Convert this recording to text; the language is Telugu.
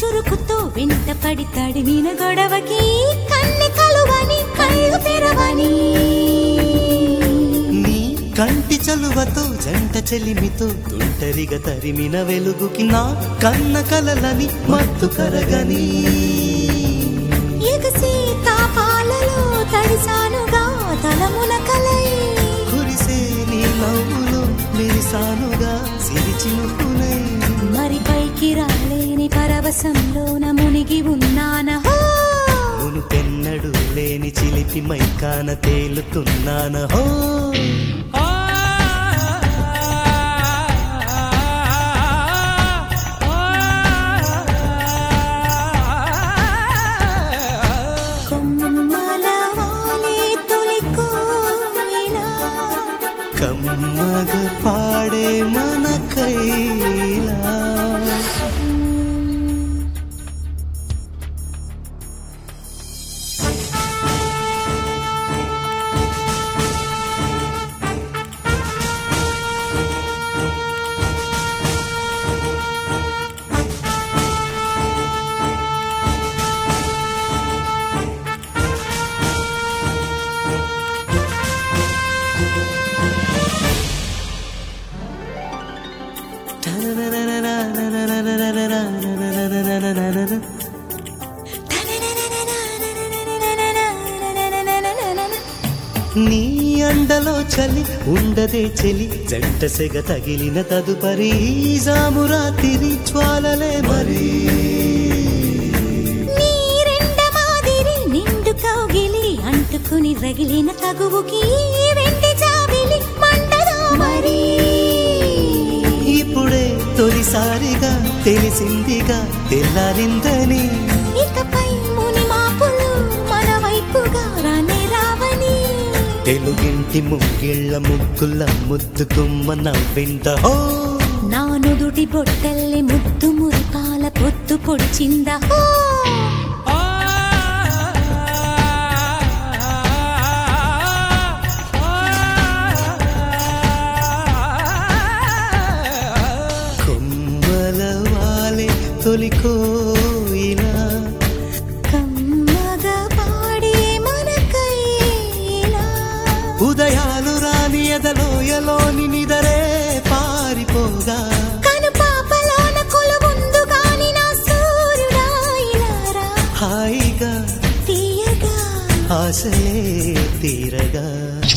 చురుకుతో వెంట పడి తడిమిన గొడవకి కన్నె కలువని కళ్ళు తెరవని నీ కంటి చలువతో జంట చెలిమితో తుంటరిగా తరిమిన వెలుగుకి నా కన్న కలలని మత్తు కరగని ఎగసి తాపాలలో తడిసానుగా తలమున కలై కురిసే నీ నవ్వులో మెరిసానుగా సిరిచినుకునై మరి పైకి రాలేని పరవశంలోన మునిగి ఉన్నానహో మును పెన్నడు లేని చిలిపి మైకాన తేలుతున్నాన హో కొమ్మల వాలే తొలి కోయిలా కమ్మగ పాడే మన కైలా నీ అండలో చలి ఉండదే చెలి జంట సెగ తగిలిన తదుపరి ఈ జామురాతిరి జ్వాలలే మరి నీ రెండ మాదిరి నిండు కౌగిలి అంటుకుని రగిలిన తగువుకి ఈ వెండి జాబిలి మంటగా మరి ఇప్పుడే తొలిసారిగా తెలిసిందిగా తెల్లారిందని ఇకపై ముని మాపులు మన వైపుగా రానే రావని తెలుగింటి ముగ్గిళ్ళ ముగ్గుల ముద్దుకుమ్మ నవ్వింద హో నా నుదుటి బొట్టల్లే ముద్దు మురిపాల పొత్తు పొడిచిందా హో! కొమ్మల వాలే తొలి కోయిలా కమ్మగా పాడే మన కైలా ఉదయాలు రాని ఎదలోయలోని నిదరే పారిపోగా కను పాపలోన కొలువుందు గాని నా సూర్యుడా ఇలారా హాయిగా తీయగా ఆశలే తీరగా